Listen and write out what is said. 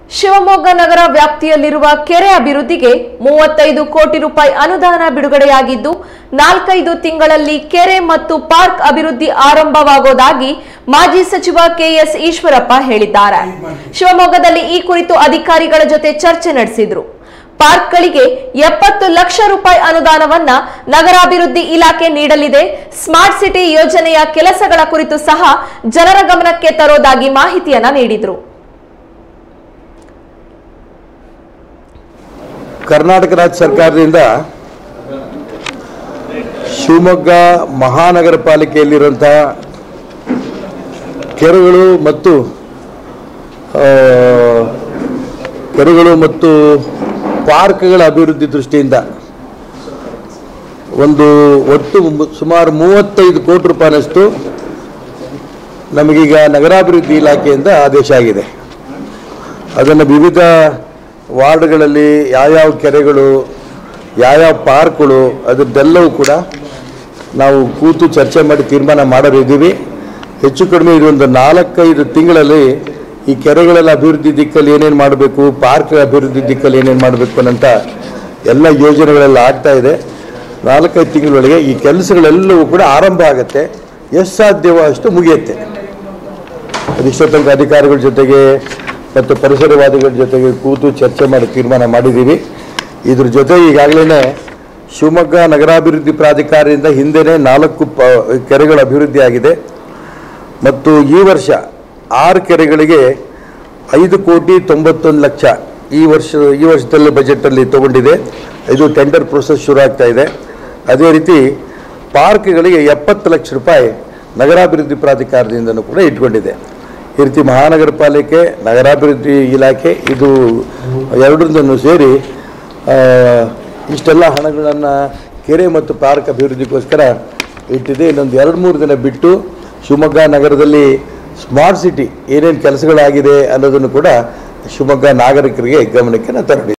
ಶಿವಮೊಗ್ಗ ನಗರ ವ್ಯಾಪ್ತಿಯಲ್ಲಿರುವ ಕೆರೆ ಅಭಿವೃದ್ಧಿಗೆ ಮೂವತ್ತೈದು ಕೋಟಿ ರೂಪಾಯಿ ಅನುದಾನ ಬಿಡುಗಡೆಯಾಗಿದ್ದು ನಾಲ್ಕೈದು ತಿಂಗಳಲ್ಲಿ ಕೆರೆ ಮತ್ತು ಪಾರ್ಕ್ ಅಭಿವೃದ್ಧಿ ಆರಂಭವಾಗುವುದಾಗಿ ಮಾಜಿ ಸಚಿವ ಕೆಎಸ್ ಈಶ್ವರಪ್ಪ ಹೇಳಿದ್ದಾರೆ ಶಿವಮೊಗ್ಗದಲ್ಲಿ ಈ ಕುರಿತು ಅಧಿಕಾರಿಗಳ ಜೊತೆ ಚರ್ಚೆ ನಡೆಸಿದ್ರು ಪಾರ್ಕ್ಗಳಿಗೆ ಎಪ್ಪತ್ತು ಲಕ್ಷ ರೂಪಾಯಿ ಅನುದಾನವನ್ನ ನಗರಾಭಿವೃದ್ಧಿ ಇಲಾಖೆ ನೀಡಲಿದೆ ಸ್ಮಾರ್ಟ್ ಸಿಟಿ ಯೋಜನೆಯ ಕೆಲಸಗಳ ಕುರಿತು ಸಹ ಜನರ ಗಮನಕ್ಕೆ ತರೋದಾಗಿ ಮಾಹಿತಿಯನ್ನ ನೀಡಿದ್ರು ಕರ್ನಾಟಕ ರಾಜ್ಯ ಸರ್ಕಾರದಿಂದ ಶಿವಮೊಗ್ಗ ಮಹಾನಗರ ಪಾಲಿಕೆಯಲ್ಲಿರುವಂತಹ ಕೆರೆಗಳು ಮತ್ತು ಆ, ಕೆರೆಗಳು ಮತ್ತು ಪಾರ್ಕ್ಗಳ ಅಭಿವೃದ್ಧಿ ದೃಷ್ಟಿಯಿಂದ ಒಂದು ಒಟ್ಟು ಮು- ಸುಮಾರು ಮೂವತ್ತೈದು ಕೋಟಿ ರೂಪಾಯಿನಷ್ಟು ನಮಗೀಗ ನಗರಾಭಿವೃದ್ಧಿ ಇಲಾಖೆಯಿಂದ ಆದೇಶ ಆಗಿದೆ ಅದನ್ನು ವಿವಿಧ ವಾರ್ಡ್ಗಳಲ್ಲಿ ಯಾವ್ಯಾವ ಕೆರೆಗಳು ಯಾವ್ಯಾವ ಪಾರ್ಕ್ಗಳು ಅದರದ್ದೆಲ್ಲವೂ ಕೂಡ ನಾವು ಕೂತು ಚರ್ಚೆ ಮಾಡಿ ತೀರ್ಮಾನ ಮಾಡೋರಿದ್ದೀವಿ ಹೆಚ್ಚು ಕಡಿಮೆ ಇದೊಂದು ನಾಲ್ಕೈದು ತಿಂಗಳಲ್ಲಿ ಈ ಕೆರೆಗಳೆಲ್ಲ ಅಭಿವೃದ್ಧಿ ದಿಕ್ಕಲ್ಲಿ ಏನೇನು ಮಾಡಬೇಕು ಪಾರ್ಕ್ ಅಭಿವೃದ್ಧಿ ದಿಕ್ಕಲ್ಲಿ ಏನೇನು ಮಾಡಬೇಕು ಅನ್ನೋಂಥ ಎಲ್ಲ ಯೋಜನೆಗಳೆಲ್ಲ ಆಗ್ತಾ ಇದೆ ನಾಲ್ಕೈದು ತಿಂಗಳೊಳಗೆ ಈ ಕೆಲಸಗಳೆಲ್ಲವೂ ಕೂಡ ಆರಂಭ ಆಗುತ್ತೆ ಎಷ್ಟು ಸಾಧ್ಯವೋ ಅಷ್ಟು ಮುಗಿಯುತ್ತೆ ಅದಿಷ್ಟೋ ತನಕ ಅಧಿಕಾರಿಗಳ ಜೊತೆಗೆ ಮತ್ತು ಪರಿಸರವಾದಿಗಳ ಜೊತೆಗೆ ಕೂತು ಚರ್ಚೆ ಮಾಡಿ ತೀರ್ಮಾನ ಮಾಡಿದ್ದೀವಿ ಇದ್ರ ಜೊತೆ ಈಗಾಗಲೇ ಶಿವಮೊಗ್ಗ ನಗರಾಭಿವೃದ್ಧಿ ಪ್ರಾಧಿಕಾರದಿಂದ ಹಿಂದೆನೇ ನಾಲ್ಕು ಪ ಕೆರೆಗಳ ಅಭಿವೃದ್ಧಿ ಆಗಿದೆ ಮತ್ತು ಈ ವರ್ಷ ಆರು ಕೆರೆಗಳಿಗೆ ಐದು ಕೋಟಿ ತೊಂಬತ್ತೊಂದು ಲಕ್ಷ ಈ ವರ್ಷ ಈ ವರ್ಷದಲ್ಲಿ ಬಜೆಟಲ್ಲಿ ತಗೊಂಡಿದೆ ಇದು ಟೆಂಡರ್ ಪ್ರೊಸೆಸ್ ಶುರು ಆಗ್ತಾ ಇದೆ ಅದೇ ರೀತಿ ಪಾರ್ಕ್ಗಳಿಗೆ ಎಪ್ಪತ್ತು ಲಕ್ಷ ರೂಪಾಯಿ ನಗರಾಭಿವೃದ್ಧಿ ಪ್ರಾಧಿಕಾರದಿಂದನೂ ಕೂಡ ಇಟ್ಕೊಂಡಿದೆ ಈ ರೀತಿ ಮಹಾನಗರ ಪಾಲಿಕೆ ನಗರಾಭಿವೃದ್ಧಿ ಇಲಾಖೆ ಇದು ಎರಡರಿಂದನೂ ಸೇರಿ ಆ, ಇಷ್ಟೆಲ್ಲ ಹಣಗಳನ್ನು ಕೆರೆ ಮತ್ತು ಪಾರ್ಕ್ ಅಭಿವೃದ್ಧಿಗೋಸ್ಕರ ಇಟ್ಟಿದೆ ಇನ್ನೊಂದು ಎರಡು ಮೂರು ದಿನ ಬಿಟ್ಟು ಶಿವಮೊಗ್ಗ ನಗರದಲ್ಲಿ ಸ್ಮಾರ್ಟ್ ಸಿಟಿ ಏನೇನು ಕೆಲಸಗಳಾಗಿದೆ ಅನ್ನೋದನ್ನು ಕೂಡ ಶಿವಮೊಗ್ಗ ನಾಗರಿಕರಿಗೆ ಗಮನಕ್ಕೆ ನಾನು ತರಬೇಕು